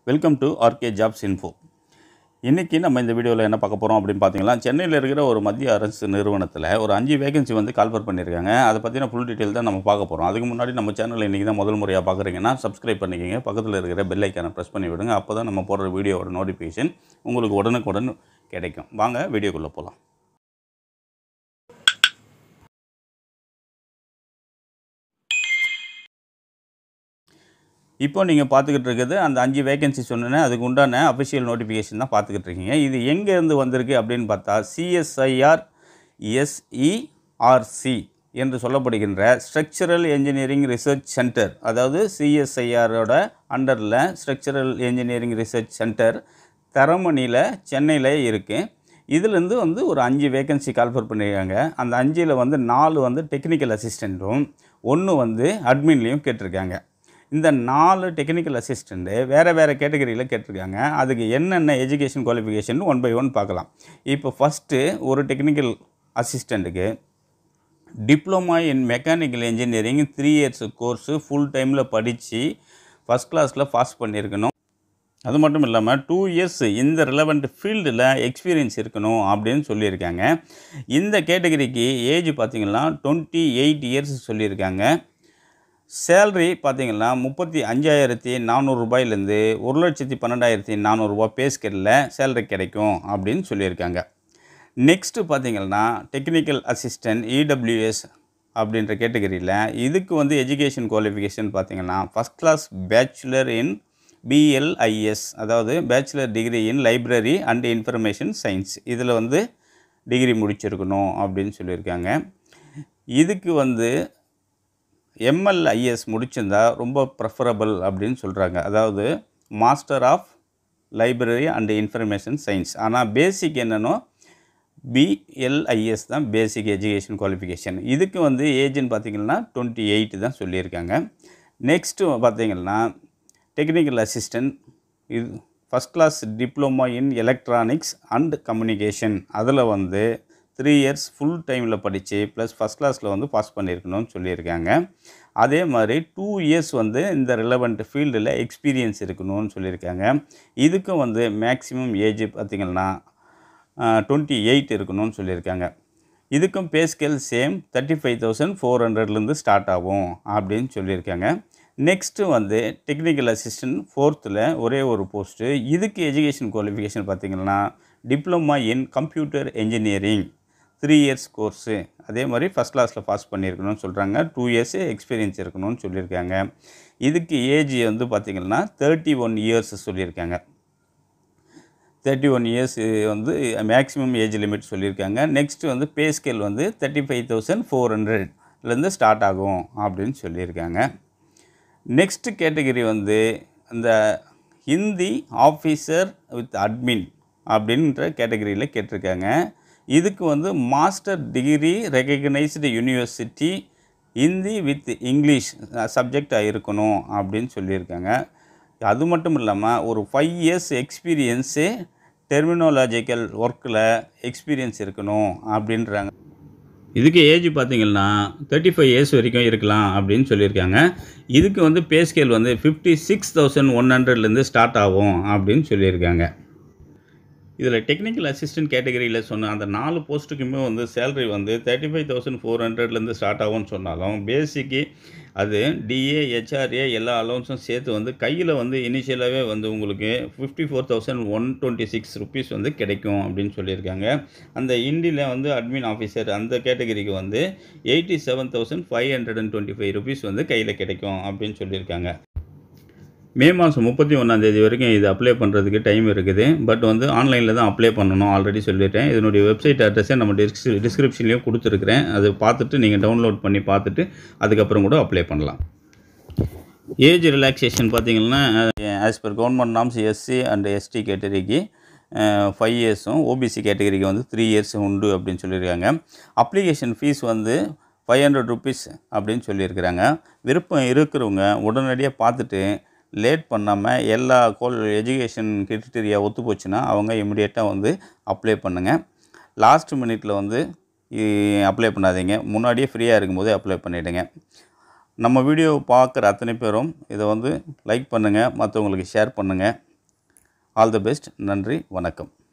welcome to RK jobs info இன்றைக்கி நம்ம இந்த வீடியோவில் என்ன பார்க்க போகிறோம் அப்படின்னு பார்த்தீங்கன்னா சென்னையில் இருக்கிற ஒரு மத்திய அரசு நிறுவனத்தில் ஒரு அஞ்சு வேகன்சி வந்து கால்ஃபர் பண்ணியிருக்காங்க அதை பற்றின ஃபுல் டீட்டெயில் தான் நம்ம பார்க்க போகிறோம் அதுக்கு முன்னாடி நம்ம சேனலில் இன்றைக்கி தான் முதல் முறையாக பார்க்குறீங்கன்னா சப்ஸ்கிரைப் பண்ணிக்கோங்க பக்கத்தில் இருக்கிற பெல் ஐக்கானை ப்ரெஸ் பண்ணி விடுங்க அப்போ தான் நம்ம போடுற வீடியோவோட நோட்டிஃபிகேஷன் உங்களுக்கு உடனுக்குடன் கிடைக்கும் வாங்க வீடியோக்குள்ளே போகலாம் இப்போ நீங்கள் பார்த்துக்கிட்டு இருக்கிறது அந்த அஞ்சு வேகன்சி சொன்னேன் அதுக்கு உண்டான அஃபிஷியல் நோட்டிஃபிகேஷன் தான் பார்த்துக்கிட்டு இருக்கீங்க இது எங்கேருந்து வந்திருக்கு அப்படின்னு பார்த்தா சிஎஸ்ஐஆர் எஸ்இஆர்சி என்று சொல்லப்படுகின்ற ஸ்ட்ரக்சரல் என்ஜினியரிங் ரிசர்ச் சென்டர் அதாவது சிஎஸ்ஐஆரோட அண்டரில் ஸ்ட்ரக்சரல் என்ஜினியரிங் ரிசர்ச் சென்டர் தரமணியில் சென்னையில் இருக்குது இதுலேருந்து வந்து ஒரு அஞ்சு வேகன்சி கால்ஃபர் பண்ணியிருக்காங்க அந்த அஞ்சில் வந்து நாலு வந்து டெக்னிக்கல் அசிஸ்டண்ட்டும் ஒன்று வந்து அட்மின்லேயும் கேட்டிருக்காங்க இந்த நாலு டெக்னிக்கல் அசிஸ்டண்ட்டு வேறு வேறு கேட்டகரியில் கேட்டிருக்காங்க அதுக்கு என்னென்ன education qualification one by one பார்க்கலாம் இப்போ ஃபஸ்ட்டு ஒரு டெக்னிக்கல் அசிஸ்டண்ட்டுக்கு diploma in mechanical engineering three years course full டைமில் படித்து ஃபஸ்ட் கிளாஸில் பாஸ் பண்ணியிருக்கணும் அது மட்டும் இல்லாமல் டூ இயர்ஸ் இந்த ரிலவெண்ட் ஃபீல்டில் எக்ஸ்பீரியன்ஸ் இருக்கணும் அப்படின்னு சொல்லியிருக்காங்க இந்த கேட்டகரிக்கு ஏஜ் பார்த்திங்கன்னா டுவெண்ட்டி எயிட் இயர்ஸ் சொல்லியிருக்காங்க சேல்ரி பார்த்தீங்கன்னா முப்பத்தி அஞ்சாயிரத்தி நானூறுரூபாயிலேருந்து ஒரு லட்சத்தி பன்னெண்டாயிரத்தி நானூறுரூபா பே ஸ்கேலில் சேல்ரி கிடைக்கும் அப்படின்னு சொல்லியிருக்காங்க நெக்ஸ்ட்டு பார்த்தீங்கன்னா டெக்னிக்கல் அசிஸ்டன்ட் இடபிள்யூஎஸ் அப்படின்ற கேட்டகரியில் இதுக்கு வந்து எஜுகேஷன் குவாலிஃபிகேஷன் பார்த்தீங்கன்னா first class bachelor in BLIS அதாவது bachelor degree in library and information science இதில் வந்து டிகிரி முடிச்சிருக்கணும் அப்படின்னு சொல்லியிருக்காங்க இதுக்கு வந்து எம்எல்ஐஎஸ் முடிச்சிருந்தா ரொம்ப ப்ரெஃபரபிள் அப்படின்னு சொல்கிறாங்க அதாவது master of library and information science ஆனால் பேசிக் என்னென்னோ பிஎல்ஐஎஸ் தான் பேசிக் எஜுகேஷன் குவாலிஃபிகேஷன் இதுக்கு வந்து ஏஜ்னு பார்த்திங்கன்னா டுவெண்ட்டி எயிட் தான் சொல்லியிருக்காங்க நெக்ஸ்ட்டு பார்த்திங்கன்னா டெக்னிக்கல் அசிஸ்டன்ட் இது first class diploma in electronics and communication அதில் வந்து த்ரீ இயர்ஸ் ஃபுல் டைமில் படித்து ப்ளஸ் ஃபஸ்ட் கிளாஸில் வந்து பாஸ் பண்ணியிருக்கணும்னு சொல்லியிருக்காங்க அதே மாதிரி டூ இயர்ஸ் வந்து இந்த ரிலவெண்ட் ஃபீல்டில் எக்ஸ்பீரியன்ஸ் இருக்கணும்னு சொல்லியிருக்காங்க இதுக்கும் வந்து மேக்ஸிமம் ஏஜ் பார்த்திங்கன்னா டுவெண்ட்டி எயிட் இருக்கணும்னு சொல்லியிருக்காங்க இதுக்கும் pay scale same thirty five thousand four ஹண்ட்ரட்லேருந்து ஸ்டார்ட் ஆகும் அப்படின்னு சொல்லியிருக்காங்க நெக்ஸ்ட்டு வந்து டெக்னிக்கல் அசிஸ்டன்ட் ஃபோர்த்தில் ஒரே ஒரு போஸ்ட்டு இதுக்கு எஜுகேஷன் குவாலிஃபிகேஷன் பார்த்திங்கன்னா diploma in computer engineering three years course அதே மாதிரி ஃபஸ்ட் கிளாஸில் பாஸ் பண்ணியிருக்கணும்னு சொல்கிறாங்க டூ இயர்ஸு எக்ஸ்பீரியன்ஸ் இருக்கணும்னு சொல்லியிருக்காங்க இதுக்கு ஏஜ் வந்து பார்த்திங்கன்னா தேர்ட்டி ஒன் இயர்ஸ் சொல்லியிருக்காங்க தேர்ட்டி ஒன் இயர்ஸ் வந்து மேக்ஸிமம் ஏஜ் லிமிட் சொல்லியிருக்காங்க நெக்ஸ்ட்டு வந்து பே ஸ்கேல் வந்து தேர்ட்டி ஃபைவ் தௌசண்ட் ஃபோர் ஹண்ட்ரட்லேருந்து ஸ்டார்ட் ஆகும் அப்படின்னு சொல்லியிருக்காங்க நெக்ஸ்ட்டு கேட்டகரி வந்து இந்த ஹிந்தி ஆஃபீஸர் வித் அட்மின் அப்படின்ற கேட்டகரியில் கேட்டிருக்காங்க இதுக்கு வந்து master degree recognised university Hindi with English சப்ஜெக்டாக இருக்கணும் அப்படின்னு சொல்லியிருக்காங்க அது மட்டும் இல்லாமல் ஒரு ஃபைவ் இயர்ஸ் எக்ஸ்பீரியன்ஸு டெர்மினாலஜிக்கல் ஒர்க்கில் எக்ஸ்பீரியன்ஸ் இருக்கணும் அப்படின்றாங்க இதுக்கு ஏஜ் பார்த்திங்கன்னா தேர்ட்டி ஃபைவ் இயர்ஸ் வரைக்கும் இருக்கலாம் அப்படின்னு சொல்லியிருக்காங்க இதுக்கு வந்து பே ஸ்கேல் வந்து ஃபிஃப்டி சிக்ஸ் தௌசண்ட் ஒன் ஹண்ட்ரட்லேருந்து ஸ்டார்ட் ஆகும் அப்படின்னு சொல்லியிருக்காங்க இதில் டெக்னிக்கல் அசிஸ்டன்ட் கேட்டகரியில் சொன்ன அந்த நாலு போஸ்ட்டுக்குமே வந்து சேலரி வந்து தேர்ட்டி ஃபைவ் தௌசண்ட் ஃபோர் ஹண்ட்ரட்லேருந்து ஸ்டார்ட் ஆகும்னு சொன்னாலும் பேசிக்கு அது டிஏ ஹெச்ஆர்ஏ எல்லா அலௌன்ஸும் சேர்த்து வந்து கையில் வந்து இனிஷியலாகவே வந்து உங்களுக்கு fifty four thousand one twenty six rupees வந்து கிடைக்கும் அப்படின்னு சொல்லியிருக்காங்க அந்த இண்டியில் வந்து அட்மின் ஆஃபீஸர் அந்த கேட்டகரிக்கு வந்து eighty seven thousand five hundred and twenty five rupees வந்து கையில் கிடைக்கும் அப்படின்னு சொல்லியிருக்காங்க மே மாதம் முப்பத்தி ஒன்றாந்தேதி வரைக்கும் இது அப்ளை பண்ணுறதுக்கு டைம் இருக்குது பட் வந்து ஆன்லைனில் தான் அப்ளை பண்ணணும் ஆல்ரெடி சொல்லிட்டேன் இதனுடைய வெப்சைட் அட்ரஸை நம்ம டிஸ்க் டிஸ்கிரிப்ஷன்லேயும் கொடுத்துருக்குறேன் அதை பார்த்துட்டு நீங்கள் டவுன்லோட் பண்ணி பார்த்துட்டு அதுக்கப்புறம் கூட அப்ளை பண்ணலாம் ஏஜ் ரிலாக்ஸேஷன் பார்த்தீங்கன்னா as per government norms SC and ST கேட்டகரிக்கு ஃபைவ் இயர்ஸும் ஓபிசி கேட்டகரிக்கு வந்து த்ரீ இயர்ஸ் உண்டு அப்படின்னு சொல்லியிருக்காங்க அப்ளிகேஷன் ஃபீஸ் வந்து ஃபைவ் ஹண்ட்ரட் ருபீஸ் அப்படின்னு சொல்லியிருக்கிறாங்க விருப்பம் இருக்கிறவங்க உடனடியாக பார்த்துட்டு லேட் பண்ணாமல் எல்லா கோல் எஜுகேஷன் கிரிட்டீரியா ஒத்து போச்சுன்னா அவங்க இமிடியேட்டாக வந்து அப்ளை பண்ணுங்கள் லாஸ்ட் மினிட்ல வந்து அப்ளை பண்ணாதீங்க முன்னாடியே ஃப்ரீயாக இருக்கும்போதே அப்ளை பண்ணிவிடுங்க நம்ம வீடியோ பார்க்குற அத்தனை பேரும் இதை வந்து லைக் பண்ணுங்கள் மற்றவங்களுக்கு ஷேர் பண்ணுங்கள் ஆல் தி பெஸ்ட் நன்றி வணக்கம்